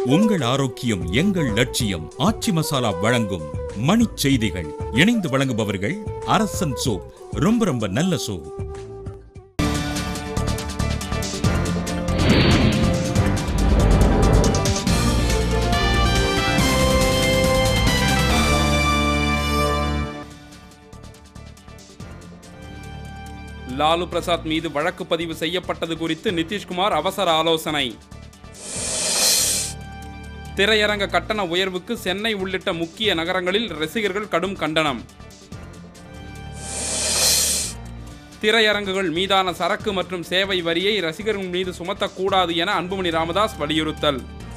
உங்கள் ஆரோக்கியம் எங்கள் லட்சியம் ஆச்சி மசாலா வழங்கும் மணிச் செய்திகள் இணைந்து வழங்குபவர்கள் அரசன் சோப் ரொம்ப ரொம்ப நல்ல சோப் லாலு பிரசாத் மீது வழக்கு பதிவு செய்யப்பட்டது குறித்து நிதிஷ்குமார் அவசர ஆலோசனை திரையரங்க கட்டண உயர்வுக்கு சென்னை உள்ளிட்ட முக்கிய நகரங்களில் ரசிகர்கள் கடும் கண்டனம் திரையரங்குகள் மீதான சரக்கு மற்றும் சேவை வரியை ரசிகர்கள் மீது சுமத்தக்கூடாது என அன்புமணி ராமதாஸ் வலியுறுத்தல்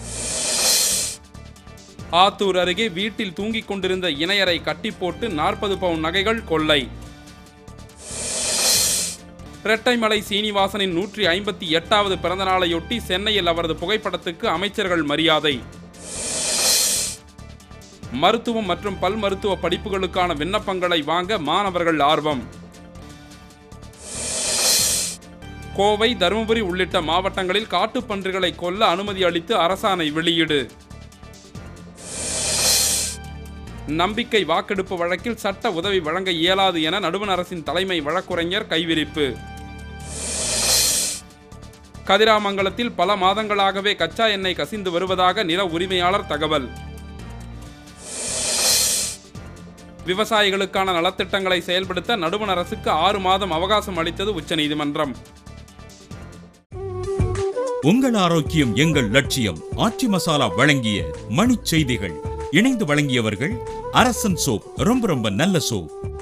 ஆத்தூர் அருகே வீட்டில் தூங்கிக் கொண்டிருந்த இணையரை கட்டி போட்டு நாற்பது பவுன் நகைகள் கொள்ளை இரட்டைமலை சீனிவாசனின் நூற்றி ஐம்பத்தி எட்டாவது பிறந்த நாளையொட்டி சென்னையில் அவரது புகைப்படத்துக்கு அமைச்சர்கள் மரியாதை மருத்துவம் மற்றும் பல் மருத்துவ படிப்புகளுக்கான விண்ணப்பங்களை வாங்க மாணவர்கள் ஆர்வம் கோவை தருமபுரி உள்ளிட்ட மாவட்டங்களில் காட்டுப்பன்றிகளை கொல்ல அனுமதி அளித்து அரசாணை வெளியீடு நம்பிக்கை வாக்கெடுப்பு வழக்கில் சட்ட உதவி வழங்க இயலாது என நடுவண் அரசின் தலைமை வழக்குரைஞர் கைவிரிப்பு கதிராமங்கலத்தில் பல மாதங்களாகவே கச்சா எண்ணெய் கசிந்து வருவதாக நில உரிமையாளர் தகவல் விவசாயிகளுக்கான நலத்திட்டங்களை செயல்படுத்த நடுவண் அரசுக்கு ஆறு மாதம் அவகாசம் அளித்தது உச்சநீதிமன்றம் உங்கள் ஆரோக்கியம் எங்கள் லட்சியம் ஆச்சி மசாலா வழங்கிய மணிச் செய்திகள் இணைந்து வழங்கியவர்கள் அரசன் சோப் ரொம்ப ரொம்ப நல்ல சோப்